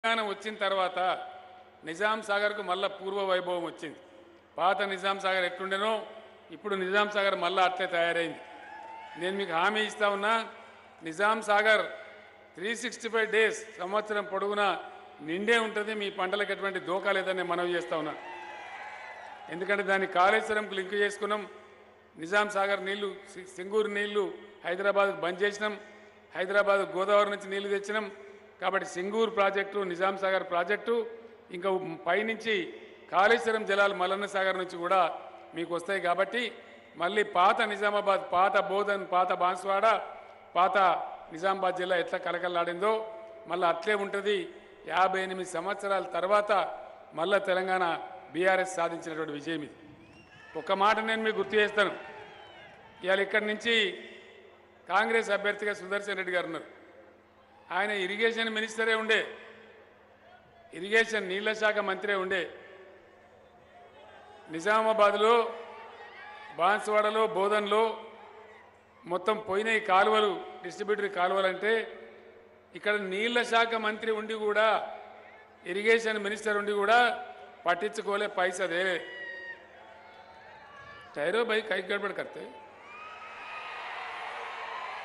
తెలంగాణ వచ్చిన తర్వాత నిజాం సాగర్కు మళ్ళా పూర్వ వైభవం వచ్చింది పాత నిజాం సాగర్ ఎట్లుండేనో ఇప్పుడు నిజాం సాగర్ మళ్ళా అట్లే తయారైంది నేను మీకు హామీ ఇస్తా ఉన్నా Nizam Sagar three sixty five days సంవత్సరం పొడవునా నిండే ఉంటుంది మీ పంటలకు ఎటువంటి దోకా లేదని నేను మనవి చేస్తా ఉన్నా ఎందుకంటే దాన్ని కాళేశ్వరంకు లింక్ చేసుకున్నాం నిజాం సాగర్ నీళ్లు సి- సింగూరు నీళ్లు హైదరాబాద్కు బంద్ చేసినాం హైదరాబాద్ గోదావరి నుంచి నీళ్లు తెచ్చినాం కాబట్టి సింగూరు ప్రాజెక్టు నిజాం సాగర్ ప్రాజెక్టు ఇంకా పైనుంచి కాళేశ్వరం జలాలు మల్లన్న సాగర్ నుంచి కూడా మీకు వస్తాయి కాబట్టి మళ్ళీ పాత నిజామాబాద్ పాత బోధన్ పాత బాన్స్వాడ పాత నిజామాబాద్ జిల్లా ఎట్లా కలకల్లాడిందో మళ్ళీ అట్లే ఉంటుంది యాభై ఎనిమిది సంవత్సరాల తర్వాత మళ్ళా తెలంగాణ బీఆర్ఎస్ సాధించినటువంటి విజయం ఇది ఒక మాట నేను మీకు గుర్తు చేస్తాను ఇవాళ ఇక్కడి నుంచి కాంగ్రెస్ అభ్యర్థిగా సుదర్శన్ రెడ్డి గారు ఉన్నారు ఆయన ఇరిగేషన్ మినిస్టరే ఉండే ఇరిగేషన్ నీళ్ల శాఖ మంత్రే ఉండే నిజామాబాద్లో బాన్స్వాడలో బోధన్లో మొత్తం పోయిన ఈ కాలువలు డిస్ట్రిబ్యూటరీ కాలువలు అంటే ఇక్కడ నీళ్ల శాఖ మంత్రి ఉండి కూడా ఇరిగేషన్ మినిస్టర్ ఉండి కూడా పట్టించుకోలే పైసా దేలే ठहरो भाई कई गड़बड़ करते